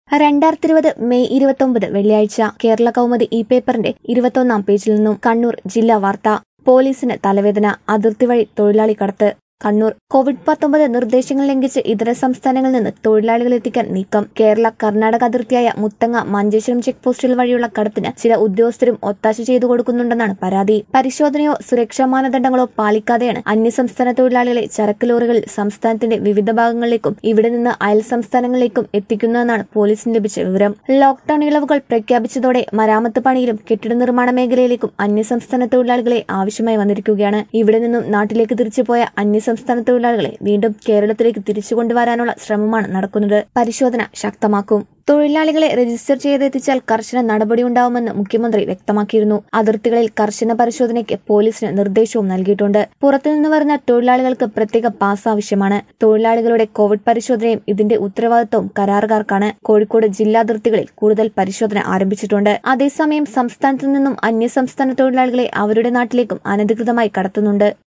രണ്ടായിരത്തി ഇരുപത് മെയ് ഇരുപത്തൊമ്പത് വെള്ളിയാഴ്ച കേരള കൗമുദി ഈ പേപ്പറിന്റെ ഇരുപത്തൊന്നാം പേജിൽ നിന്നും കണ്ണൂർ ജില്ലാ വാർത്ത പോലീസിന് തലവേദന അതിർത്തി വഴി തൊഴിലാളി കടത്ത് കണ്ണൂർ കോവിഡ് പത്തൊമ്പത് നിർദ്ദേശങ്ങൾ ലംഘിച്ച് ഇതര സംസ്ഥാനങ്ങളിൽ നിന്ന് തൊഴിലാളികളെ എത്തിക്കാൻ നീക്കം കേരള കർണാടക അതിർത്തിയായ മുത്തങ്ങ മഞ്ചേശ്വരം ചെക്ക് പോസ്റ്റുകൾ വഴിയുള്ള കടത്തിന് ചില ഉദ്യോഗസ്ഥരും ഒത്താശ ചെയ്തു കൊടുക്കുന്നുണ്ടെന്നാണ് പരാതി പരിശോധനയോ സുരക്ഷാ മാനദണ്ഡങ്ങളോ പാലിക്കാതെയാണ് അന്യസംസ്ഥാന തൊഴിലാളികളെ ചരക്ക് ലോറികളിൽ സംസ്ഥാനത്തിന്റെ വിവിധ ഭാഗങ്ങളിലേക്കും ഇവിടെ നിന്ന് അയൽ സംസ്ഥാനങ്ങളിലേക്കും എത്തിക്കുന്നതെന്നാണ് പോലീസിന് ലഭിച്ച വിവരം ലോക്ഡൌൺ ഇളവുകൾ പ്രഖ്യാപിച്ചതോടെ മരാമത്ത് പണിയിലും കെട്ടിട നിർമ്മാണ മേഖലയിലേക്കും അന്യസംസ്ഥാന തൊഴിലാളികളെ ആവശ്യമായി വന്നിരിക്കുകയാണ് ഇവിടെ നിന്നും നാട്ടിലേക്ക് തിരിച്ചുപോയ അന്യസംസ്ഥാന തൊഴിലാളികളെ വീണ്ടും കേരളത്തിലേക്ക് തിരിച്ചു കൊണ്ടുവരാനുള്ള ശ്രമമാണ് നടക്കുന്നത് പരിശോധന ശക്തമാക്കും തൊഴിലാളികളെ രജിസ്റ്റർ ചെയ്തെത്തിച്ചാൽ കർശന നടപടിയുണ്ടാവുമെന്ന് മുഖ്യമന്ത്രി വ്യക്തമാക്കിയിരുന്നു അതിർത്തികളിൽ കർശന പരിശോധനയ്ക്ക് പോലീസിന് നിർദ്ദേശവും നൽകിയിട്ടുണ്ട് പുറത്തുനിന്ന് വരുന്ന തൊഴിലാളികൾക്ക് പ്രത്യേക പാസ് ആവശ്യമാണ് തൊഴിലാളികളുടെ കോവിഡ് പരിശോധനയും ഇതിന്റെ ഉത്തരവാദിത്വവും കരാറുകാർക്കാണ് കോഴിക്കോട് ജില്ലാതിർത്തികളിൽ കൂടുതൽ പരിശോധന ആരംഭിച്ചിട്ടുണ്ട് അതേസമയം സംസ്ഥാനത്തു നിന്നും അന്യസംസ്ഥാന തൊഴിലാളികളെ അവരുടെ നാട്ടിലേക്കും അനധികൃതമായി കടത്തുന്നുണ്ട്